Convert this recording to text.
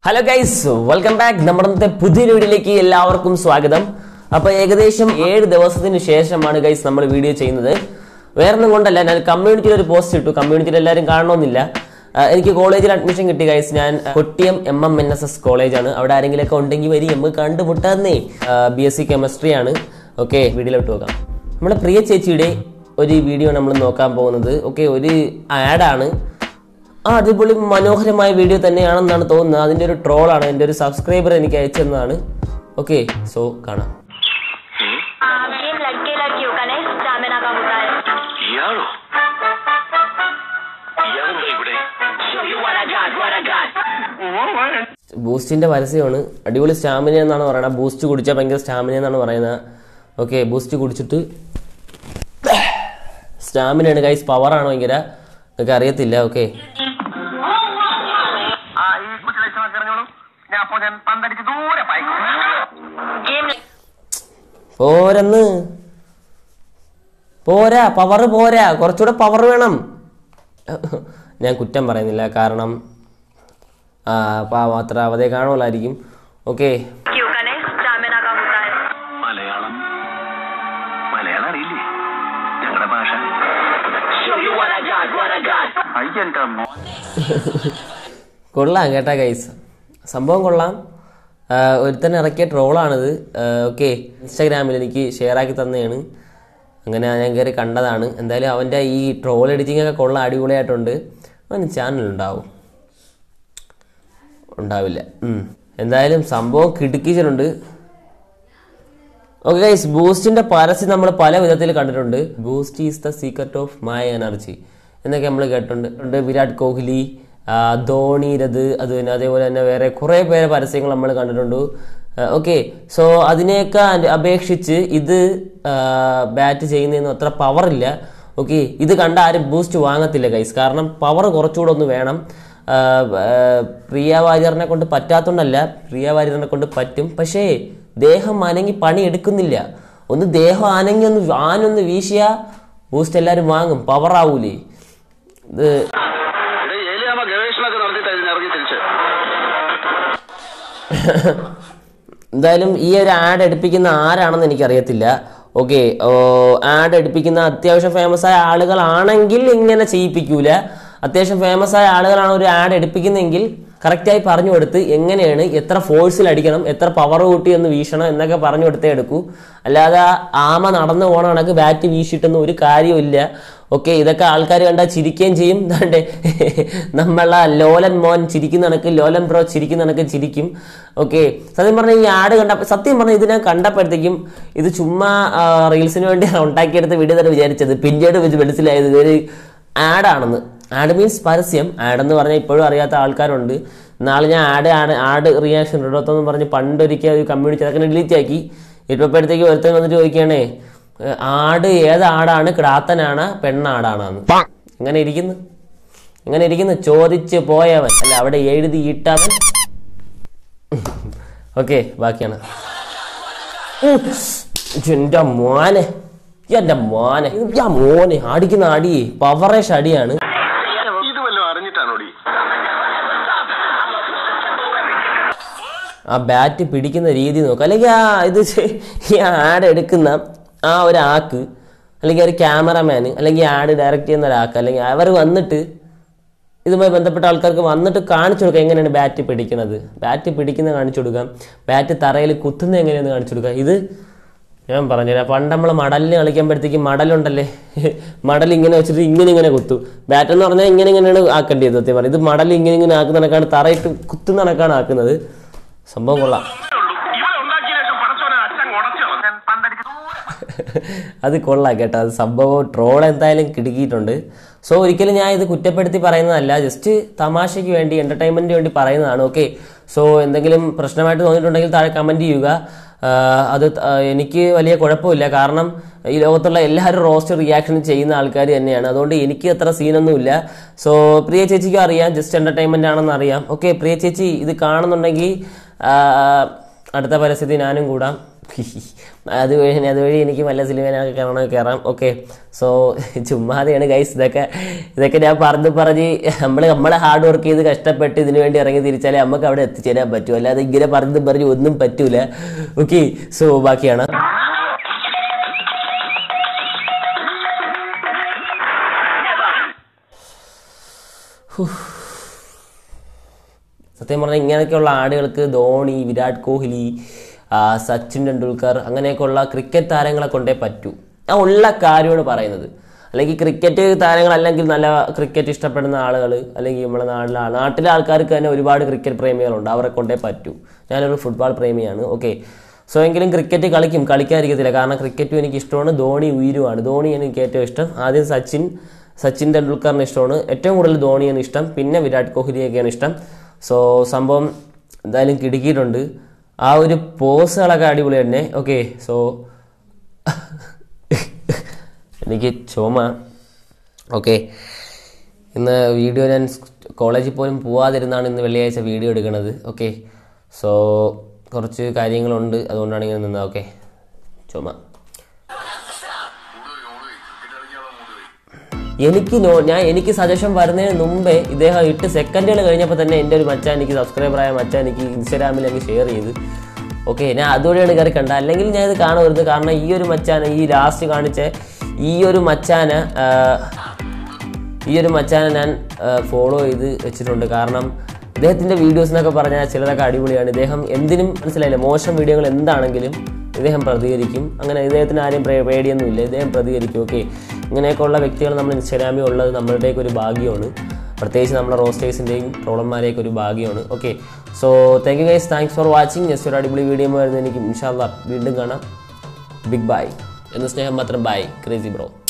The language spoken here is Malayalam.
ഹലോ ഗൈസ് വെൽക്കം ബാക്ക് നമ്മുടെ ഇന്നത്തെ പുതിയ വീഡിയോയിലേക്ക് എല്ലാവർക്കും സ്വാഗതം അപ്പൊ ഏകദേശം ഏഴ് ദിവസത്തിന് ശേഷമാണ് ഗൈസ് നമ്മൾ വീഡിയോ ചെയ്യുന്നത് വേറെ ഒന്നും കൊണ്ടല്ല ഞാൻ കമ്മ്യൂണിറ്റിയിൽ ഒരു പോസ്റ്റ് ഇട്ടു കമ്മ്യൂണിറ്റിയിൽ എല്ലാവരും കാണണമെന്നില്ല ആ, എനിക്ക് കോളേജിൽ അഡ്മിഷൻ കിട്ടി ഗൈസ് ഞാൻ Kottiyam M M N S S കോളേജാണ് അവിടെ ആരെങ്കിലുമൊക്കെ ഉണ്ടെങ്കിൽ വരി നമുക്ക് കണ്ടുമുട്ടാന്നേ ബി എസ് സി കെമിസ്ട്രി ആണ് ഓക്കെ വീഡിയോയിലോട്ട് നോക്കാം നമ്മുടെ പ്രിയ ചേച്ചിയുടെ ഒരു വീഡിയോ നമ്മൾ നോക്കാൻ പോകുന്നത് ഓക്കെ ഒരു ആഡാണ് ആ അടിപൊളി മനോഹരമായ വീഡിയോ തന്നെയാണെന്നാണ് തോന്നുന്നത് അതിന്റെ ഒരു ട്രോളാണ് എൻ്റെ ഒരു സബ്സ്ക്രൈബർ എനിക്ക് അയച്ചു തന്നതാണ് ഓക്കെ സോ കാണാം गेम लड़के लड़कियों का नहीं स्टैमिना का होता है ഇയാളോ ഇയാളെന്താ ഇവിടെ ബൂസ്റ്റിന്റെ പരസ്യമാണ് അടിപൊളി സ്റ്റാമിന എന്നാണ് പറയുന്നത് ബൂസ്റ്റ് കുടിച്ചാൽ ഭയങ്കര സ്റ്റാമിന എന്നാണ് പറയുന്നത് ഓക്കെ ബൂസ്റ്റ് കുടിച്ചിട്ട് സ്റ്റാമിനയാണ് ഗൈസ് പവറാണ് ഭയങ്കര നിങ്ങൾക്ക് അറിയത്തില്ല ഓക്കെ ആ ഈ കൊച്ചു ലക്ഷണമൊക്കെ അറിഞ്ഞോളൂ ഞാൻ അപ്പോ ഞാൻ പന്തടിച്ച് ദൂരെ പായിക്കും गेम പോരെന്ന് പോരാ പവർ പോരാ കുറച്ചുകൂടെ പവർ വേണം ഞാൻ കുറ്റം പറയുന്നില്ല കാരണം ആ പാവം അത്ര അവധി കാണുമല്ലായിരിക്കും ഓക്കെ लड़कियों का नहीं स्टैमिना का होता है മലയാളം മലയാളം അറിയില്ലേ ഞങ്ങളുടെ ഭാഷ അയ്യന്റെ മോ കൊള്ളാം കേട്ടാ ഗൈസ് സംഭവം കൊള്ളാം ആ, ഒരുത്തൻ ഇറക്കിയ ട്രോളാണിത് ഓക്കെ ഇൻസ്റ്റാഗ്രാമിൽ എനിക്ക് ഷെയർ ആക്കി തന്നെയാണ് അങ്ങനെ ഞാൻ കയറി കണ്ടതാണ് എന്തായാലും അവൻ്റെ ഈ ട്രോൾ എഡിറ്റിംഗ് ഒക്കെ കൊള്ളാം അടിപൊളിയായിട്ടുണ്ട് അവന് ചാനൽ ഉണ്ടാവും ഉണ്ടാവില്ല ഉം. എന്തായാലും സംഭവം കിടുക്കിച്ചിട്ടുണ്ട് ഓക്കെ ഗൈസ് ബൂസ്റ്റിന്റെ പരസ്യം നമ്മൾ പല വിധത്തിൽ കണ്ടിട്ടുണ്ട് Boost is the secret of my energy എന്നൊക്കെ നമ്മൾ കേട്ടിട്ടുണ്ട് ഉണ്ട് വിരാട് കോഹ്ലി ആ, ധോണിരത് അത് തന്നെ അതേപോലെ തന്നെ വേറെ കുറേ പേരെ പരസ്യങ്ങൾ നമ്മൾ കണ്ടിട്ടുണ്ട് ഓക്കെ സോ അതിനെയൊക്കെ അ- അപേക്ഷിച്ച് ഇത് ബാറ്റ് ചെയ്യുന്നതിന് അത്ര പവർ ഇല്ല ഓക്കെ ഇത് കണ്ട ആരും ബൂസ്റ്റ് വാങ്ങത്തില്ല ഗൈസ് കാരണം പവർ കുറച്ചുകൂടെ ഒന്ന് വേണം ആ, ആ, പ്രിയ വാര്യറിനെ കൊണ്ട് പറ്റാത്തോണ്ടല്ല പ്രിയ വാര്യറിനെ കൊണ്ട് പറ്റും പക്ഷേ ദേഹം അനങ്ങി പണി എടുക്കുന്നില്ല ഒന്ന് ദേഹം അനങ്ങി ഒന്ന് ആനൊന്ന് വീശിയ ബൂസ്റ്റ് എല്ലാവരും വാങ്ങും പവർ ആവൂലേ ഇത് ഏലിയാമ്മ ഗവേഷണമൊക്കെ നടത്തിയിട്ട് ഇതിന് ഇറങ്ങി തിരിച്ച് എന്തായാലും ഈ ഒരു ആഡ് എടുപ്പിക്കുന്ന ആരാണെന്ന് എനിക്കറിയത്തില്ല ഓക്കെ ആഡ് എടുപ്പിക്കുന്ന അത്യാവശ്യം ഫേമസ് ആയ ആളുകളാണെങ്കിൽ ഇങ്ങനെ ചെയ്യിപ്പിക്കൂല അത്യാവശ്യം ഫേമസ് ആയ ആളുകളാണ് ഒരു ആഡ് എടുപ്പിക്കുന്നതെങ്കിൽ കറക്റ്റായി പറഞ്ഞു കൊടുത്ത് എങ്ങനെയാണ് എത്ര ഫോഴ്സിൽ അടിക്കണം എത്ര പവർ കൂട്ടി ഒന്ന് വീശണം എന്നൊക്കെ പറഞ്ഞു കൊടുത്തേ എടുക്കൂ അല്ലാതെ ആമ നടന്നു പോണ കണക്ക് ബാറ്റ് വീശിയിട്ടൊന്നും ഒരു കാര്യമില്ല ഓക്കെ ഇതൊക്കെ ആൾക്കാർ കണ്ടാൽ ചിരിക്കുകയും ചെയ്യും ദാണ്ടെ നമ്മളെ ലോലൻ മോൻ ചിരിക്കുന്ന കണക്ക് ലോലൻ ബ്രോ ചിരിക്കുന്ന കണക്ക് ചിരിക്കും ഓക്കെ സത്യം പറഞ്ഞാൽ ഈ ആഡ് കണ്ട സത്യം പറഞ്ഞാൽ ഇത് ഞാൻ കണ്ടപ്പോഴത്തേക്കും ഇത് ചുമ്മാ ആ, റീൽസിന് വേണ്ടി ഉണ്ടാക്കിയെടുത്ത വീഡിയോ തന്നെ വിചാരിച്ചത് പിന്നീട് വെച്ച് മനസ്സിലായത് ഇതൊരു ആഡാണെന്ന് ആഡ് മീൻസ് പരസ്യം ആഡ് എന്ന് പറഞ്ഞാൽ ഇപ്പോഴും അറിയാത്ത ആൾക്കാരുണ്ട് നാളെ ഞാൻ ആഡ് ആണ് ആഡ് റിയാക്ഷൻ ഇടത്തെന്ന് പറഞ്ഞ് പണ്ടൊരിക്കൽ ഒരു കമ്മ്യൂണിറ്റി അതൊക്കെ ഡിലീറ്റ് ആക്കി ഇപ്പോഴത്തേക്ക് ഒരുത്തൻ വന്നിട്ട് ചോദിക്കുകയാണേ "ഏ, ആട് ഏത് ആടാണ് കിടാത്തനാണ് പെണ്ണാടാണെന്ന് എങ്ങനെ ഇരിക്കുന്നു എങ്ങനെ ഇരിക്കുന്നു ചോദിച്ച് പോയവൻ അല്ല അവിടെ എഴുതി ഇട്ടവൻ ഓക്കെ ബാക്കിയാണ് ഉം. എന്റെ മോനെ എന്റെ മോനെ ആ മോനെ അടിക്കുന്ന അടി പവറേഷ് അടിയാണ് ഇത് വല്ലതും അറിഞ്ഞിട്ടാണോടി ആ ബാറ്റ് പിടിക്കുന്ന രീതി നോക്കുക അല്ലെങ്കിൽ ആ ഇത് ചെ- ഈ ആഡ് എടുക്കുന്ന ആ ഒരു ആക്ക് അല്ലെങ്കിൽ ഒരു ക്യാമറമാൻ അല്ലെങ്കിൽ ആഡ് ഡയറക്റ്റ് ചെയ്യുന്ന ഒരാൾക്ക് അല്ലെങ്കിൽ അവർ വന്നിട്ട് ഇതുമായി ബന്ധപ്പെട്ട ആൾക്കാർക്ക് വന്നിട്ട് കാണിച്ചു കൊടുക്കുക എങ്ങനെയാണ് ബാറ്റ് പിടിക്കുന്നത് ബാറ്റ് പിടിക്കുന്നത് കാണിച്ചു കൊടുക്കാം ബാറ്റ് തറയിൽ കുത്തുന്നത് എങ്ങനെയാണെന്ന് കാണിച്ചു കൊടുക്കാം ഇത് ഞാൻ പറഞ്ഞുതരാം പണ്ട് നമ്മൾ മടലിന് കളിക്കുമ്പോഴത്തേക്ക് മടലുണ്ടല്ലേ മടൽ ഇങ്ങനെ വെച്ചിട്ട് ഇങ്ങനെ ഇങ്ങനെ കുത്തു ബാറ്റ് എന്ന് പറഞ്ഞാൽ ഇങ്ങനെ ഇങ്ങനെയാണ് ആക്കേണ്ടത് സത്യം പറഞ്ഞാൽ ഇത് മടൽ ഇങ്ങനെ ഇങ്ങനെ ആക്കുന്ന കണക്കാണ് തറയിട്ട് കുത്തുന്ന കണക്കാണ് ആക്കുന്നത് സംഭവം കൊള്ളാം ഇവിടെ ഉണ്ടാക്കിയ ശേഷം പടച്ചോനെ അച്ഛൻ ഉടച്ചോ ഞാൻ പന്തടിച്ച് ദൂരെ അത് കൊള്ളാം കേട്ടോ അത് സംഭവം ട്രോൾ എന്തായാലും കിടുക്കിയിട്ടുണ്ട് സോ ഒരിക്കലും ഞാൻ ഇത് കുറ്റപ്പെടുത്തി പറയുന്നതല്ല ജസ്റ്റ് തമാശയ്ക്ക് വേണ്ടി എന്റർടൈൻമെന്റിന് വേണ്ടി പറയുന്നതാണ് ഓക്കെ സോ എന്തെങ്കിലും പ്രശ്നമായിട്ട് തോന്നിയിട്ടുണ്ടെങ്കിൽ താഴെ കമന്റ് ചെയ്യുക ആഹ് അത് ത- ആഹ് എനിക്ക് വലിയ കുഴപ്പമില്ല കാരണം ഈ ലോകത്തുള്ള എല്ലാവരും റോസ്റ്റ് റിയാക്ഷൻ ചെയ്യുന്ന ആൾക്കാർ തന്നെയാണ് അതുകൊണ്ട് എനിക്ക് അത്ര സീനൊന്നുമില്ല സോ പ്രിയ ചേച്ചിക്കും അറിയാം ജസ്റ്റ് എന്റർടൈൻമെന്റ് ആണെന്ന് അറിയാം ഓക്കെ പ്രിയ ചേച്ചി ഇത് കാണുന്നുണ്ടെങ്കിൽ ആഹ് അടുത്ത പരസ്യത്തിൽ ഞാനും കൂടാം അതുവഴി അതുവഴി എനിക്ക് നല്ല സിനിമയിലൊക്കെ കയറണം കയറാം ഓക്കെ സോ ചുമ്മാതെയാണ് ഗൈസ് ഇതൊക്കെ ഇതൊക്കെ ഞാൻ പറഞ്ഞ് പറഞ്ഞ് നമ്മൾ നമ്മളെ ഹാർഡ് വർക്ക് ചെയ്ത് കഷ്ടപ്പെട്ട് ഇതിനു വേണ്ടി ഇറങ്ങി തിരിച്ചാലേ നമുക്ക് അവിടെ എത്തിച്ചേരാൻ പറ്റൂ അല്ലാതെ ഇങ്ങനെ പറഞ്ഞ് പറഞ്ഞ് ഒന്നും പറ്റൂല ഓക്കെ സോ ബാക്കിയാണ് സത്യം പറഞ്ഞാൽ ഇങ്ങനെയൊക്കെയുള്ള ആടുകൾക്ക് ധോണി വിരാട് കോഹ്ലി ആ, സച്ചിൻ ടെണ്ടുൽക്കർ അങ്ങനെയൊക്കെയുള്ള ക്രിക്കറ്റ് താരങ്ങളെ കൊണ്ടേ പറ്റൂ ഞാൻ ഉള്ള കാര്യമാണ് പറയുന്നത് അല്ലെങ്കിൽ ക്രിക്കറ്റ് താരങ്ങൾ അല്ലെങ്കിൽ നല്ല ക്രിക്കറ്റ് ഇഷ്ടപ്പെടുന്ന ആളുകൾ അല്ലെങ്കിൽ നമ്മുടെ നാട്ടിലെ ആൾ- നാട്ടിലെ ആൾക്കാർക്ക് തന്നെ ഒരുപാട് ക്രിക്കറ്റ് പ്രേമികളുണ്ട് അവരെ കൊണ്ടേ പറ്റൂ ഞാനൊരു ഫുട്ബോൾ പ്രേമിയാണ് ഓക്കെ സോ എങ്കിലും ക്രിക്കറ്റ് കളിക്കും കളിക്കാതിരിക്കത്തില്ല കാരണം ക്രിക്കറ്റും എനിക്ക് ഇഷ്ടമാണ് ധോണി ഉയരുമാണ് ധോണി എനിക്ക് ഏറ്റവും ഇഷ്ടം ആദ്യം സച്ചിൻ സച്ചിൻ ടെണ്ടുൽക്കറിന് ഇഷ്ടമാണ് ഏറ്റവും കൂടുതൽ ധോണിയാണ് ഇഷ്ടം പിന്നെ വിരാട് കോഹ്ലിയൊക്കെയാണ് ഇഷ്ടം സോ സംഭവം എന്തായാലും കിടുക്കിയിട്ടുണ്ട് ആ ഒരു പോസുകളൊക്കെ അടിപൊളി തന്നെ ഓക്കെ സോ എനിക്ക് ചുമ ഓക്കെ ഇന്ന് വീഡിയോ ഞാൻ കോളേജിൽ പോലും പോവാതിരുന്നാണ് ഇന്ന് വെള്ളിയാഴ്ച വീഡിയോ എടുക്കുന്നത് ഓക്കെ സോ കുറച്ച് കാര്യങ്ങളുണ്ട് അതുകൊണ്ടാണ് ഇങ്ങനെ നിന്നത് ഓക്കെ ചുമ എനിക്ക് നോ ഞാൻ എനിക്ക് സജഷൻ വരുന്നതിന് മുമ്പേ ഇദ്ദേഹം ഇട്ട് സെക്കൻഡുകൾ കഴിഞ്ഞപ്പോൾ തന്നെ എൻ്റെ ഒരു മച്ചാൻ എനിക്ക് സബ്സ്ക്രൈബറായ മച്ചാൻ എനിക്ക് ഇൻസ്റ്റാഗ്രാമിൽ അങ്ങ് ഷെയർ ചെയ്ത് ഓക്കെ ഞാൻ അതുവഴിയാണ് കയറി കണ്ട അല്ലെങ്കിൽ ഞാൻ ഇത് കാണുമായിരുന്നു കാരണം ഈ ഒരു മച്ചാനെ ഈ ലാസ്റ്റ് കാണിച്ച ഈ ഒരു മച്ചാനെ ആ, ഈ ഒരു മച്ചാനെ ഞാൻ ഫോളോ ചെയ്ത് വെച്ചിട്ടുണ്ട് കാരണം ഇദ്ദേഹത്തിൻ്റെ വീഡിയോസ് എന്നൊക്കെ പറഞ്ഞാൽ ചിലതൊക്കെ അടിപൊളിയാണ് ഇദ്ദേഹം എന്തിനും മനസ്സിലായില്ല മോശം വീഡിയോകൾ എന്താണെങ്കിലും ഇദ്ദേഹം പ്രതികരിക്കും അങ്ങനെ ഇദ്ദേഹത്തിന് ആരും പ്രേ- പേടിയൊന്നുമില്ല ഇദ്ദേഹം പ്രതികരിക്കും ഓക്കെ ഇങ്ങനെയൊക്കെയുള്ള വ്യക്തികൾ നമ്മൾ ഇൻസ്റ്റാഗ്രാമിൽ ഉള്ളത് നമ്മളുടെയൊക്കെ ഒരു ഭാഗ്യമാണ് പ്രത്യേകിച്ച് നമ്മുടെ റോസ്റ്റേഴ്സിൻ്റെയും ട്രോളന്മാരെയൊക്കെ ഒരു ഭാഗ്യമാണ് okay so thank you guys thanks for watching next ഒരു അടിപൊളി വീഡിയോ വരുന്നത് എനിക്ക് ഇൻഷാല്ല വീണ്ടും കാണാം ബിഗ് ബൈ എന്ന് സ്നേഹം മാത്രം ബൈ ക്രേസി ബ്രോ